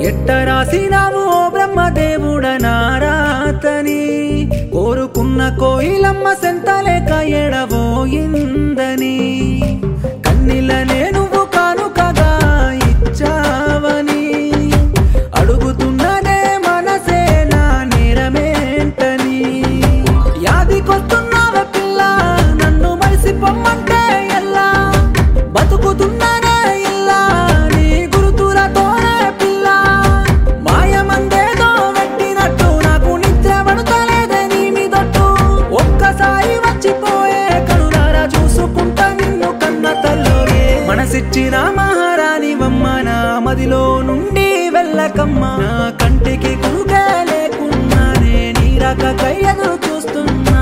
ఎట్ట రాసినావు ఓ బ్రహ్మదేవుడ నారాతని కోరుకున్న కోయిలమ్మ సెంతలేక ఎడబోయిందని కన్నిలనే నువ్వు కానుకగా ఇచ్చావని అడుగుతున్ననే మనసే నా నేరమేంటని యాదికొస్తున్నావ పిల్ల నన్ను మరిసి పొమ్మంటే ఎల్లా బతుకుతున్నానే ఇల్లా నీ గురుతులతోనే పిల్ల మాయమందేదో పెట్టినట్టు నాకు నిద్ర పడుతలేదే నీ మీదొట్టు ఒక్కసారి వచ్చిపోయే కనులారా చూసుకుంటా నిన్ను కన్న తల్లోనే మనసిచ్చిన మహారాణి వమ్మ నా మదిలో నుండి వెళ్ళకమ్మ నా కంటికి కురుగే లేకున్నానే నీ రకకై ఎదురు చూస్తున్నా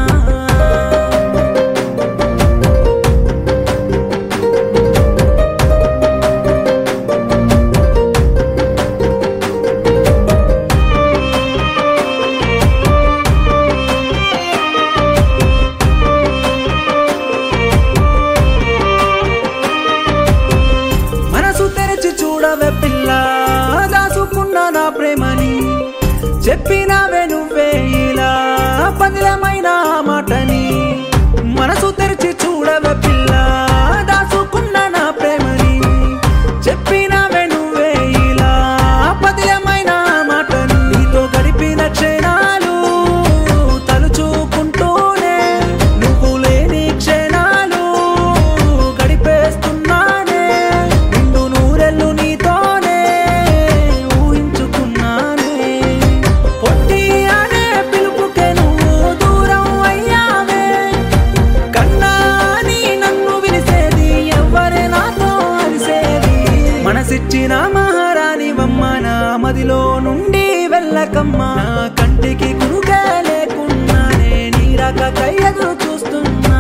మనసు తెరచి చూడవే పిల్ల దాసుకున్న నా ప్రేమని చెప్పినావే నువ్వే ఇలా పదిలమైన మాటని మనసు తెరిచి చూడవే పిల్ల దాసుకున్న నా ప్రేమని చెప్పినావే నువ్వే ఇలా పదిలమైన మాటని నీతో గడిపిన క్షణాలు తలుచుకుంటూనే నువ్వు లేని క్షణాలు గడిపేస్తున్నానే నిండు నూరెళ్ళు నీతోనే ఊహించుకున్నానే పొట్టి అనే పిలుపుకే నువ్వు దూరం అయ్యావే కన్నా నీ నన్ను విలిసేది ఎవ్వరే నాతో అరిసేది మనసిచ్చిన మహారాణి వమ్మ నా మదిలో నుండి వెళ్ళకమ్మ నా కంటికి కురుగా లేకున్నానే నీ రకకై ఎదురు చూస్తున్నా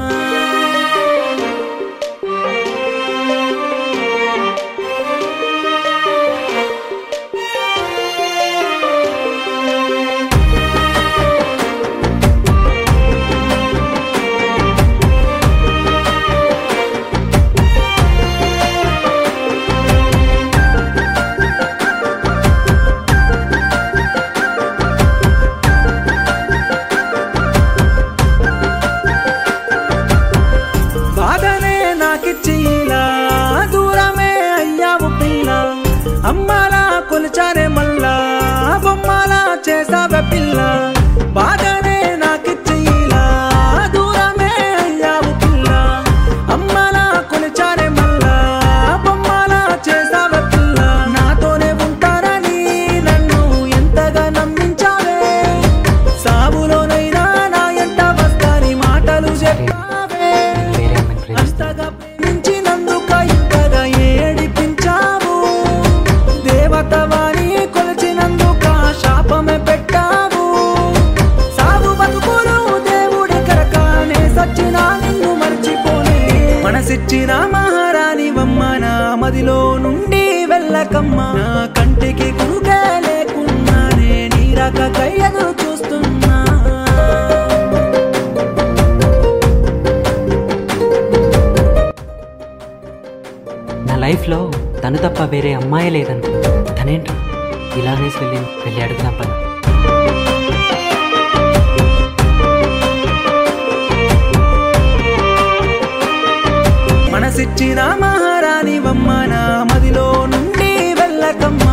బాధనే నాకిచ్చి ఇలా దూరమే అయ్యావు పిల్ల అమ్మాలా కొలిచానే మళ్ళా బొమ్మలా చేసావే పిల్ల బాధనే నాకిచ్చి ఇలా దూరమే అయ్యావు పిల్ల అమ్మాలా కొలిచానే మళ్ళా బొమ్మలా చేసావే పిల్ల నాతోనే ఉంటారని నన్ను ఎంతగా నమ్మించావే సాగులోనైనా నా ఎంట వస్తాని మాటలు చెప్పావే వేరే అమ్మాయిని ప్రేమిస్తాను అంతగా ప్రేమించినందుక ఇంతగా ఏడిపించావు దేవతవాణి కొలిచినందుక శాపమే పెట్టావు సాగు బతుకులు దేవుడి కరకానే సచ్చినా నిన్ను మర్చిపోనే మనసిచ్చిన మహారాణి వమ్మ నా మదిలో నుండి వెళ్ళకమ్మ నా కంటికి కురుగా లేకున్నానే నీ రకకై ఎదురు చూస్తున్నా నా లైఫ్లో తను తప్ప వేరే అమ్మాయి లేదనుకున్నా తనేంటో ఇలా అనేసి వెళ్ళి వెళ్ళి అడుగుదాం పద మనసిచ్చిన మహారాణి వమ్మ నా మదిలో నుండి వెళ్ళకమ్మ